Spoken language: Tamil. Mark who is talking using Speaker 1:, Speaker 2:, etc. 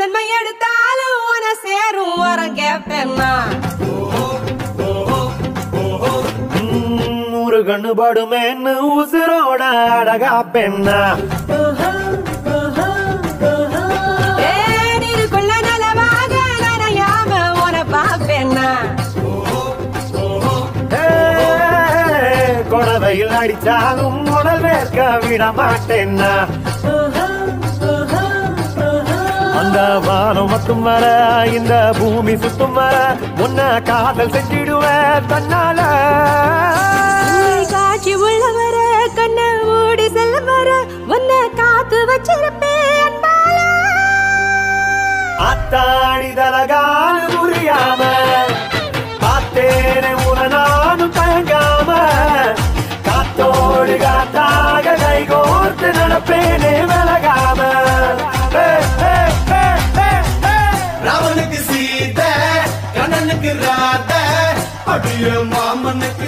Speaker 1: சென்மை எடுத்தாலும் உன சேரும் வரம் கேப்பேன்னா
Speaker 2: நூறு கண்ணு படுமேன்னு உசுரோட அழகா பெண்ணா
Speaker 1: ஏனிருக்குள்ள நலமாக நனையாம உன பாப்பேன்னா
Speaker 2: ஏய், கொடவையில் அடிச்சாலும் உடல் வேர்க்க விட மாட்டேன்னா அந்த வானம் மட்டும் வர இந்த பூமி சுத்தும் வர உன்னை காதல் செஞ்சிடுவேன் தன்னால
Speaker 1: உன்னை காட்சி உள்ள வர கண்ண மூடி செல்ல வர உன்னை காத்து வச்சிருப்பேன் அன்பால
Speaker 2: அத்தாடி தலகால புரியாம பார்த்தேனே உன நானும் தயங்காம காத்தோடு காத்தாக கை கோர்த்து நடப்பேனே விலகாம ஏ, ஏ, ஏ, ஏ, ஏ.
Speaker 3: ராவனுக்கு சீதை கண்ணனுக்கு ராத அடிய மாமனுக்கு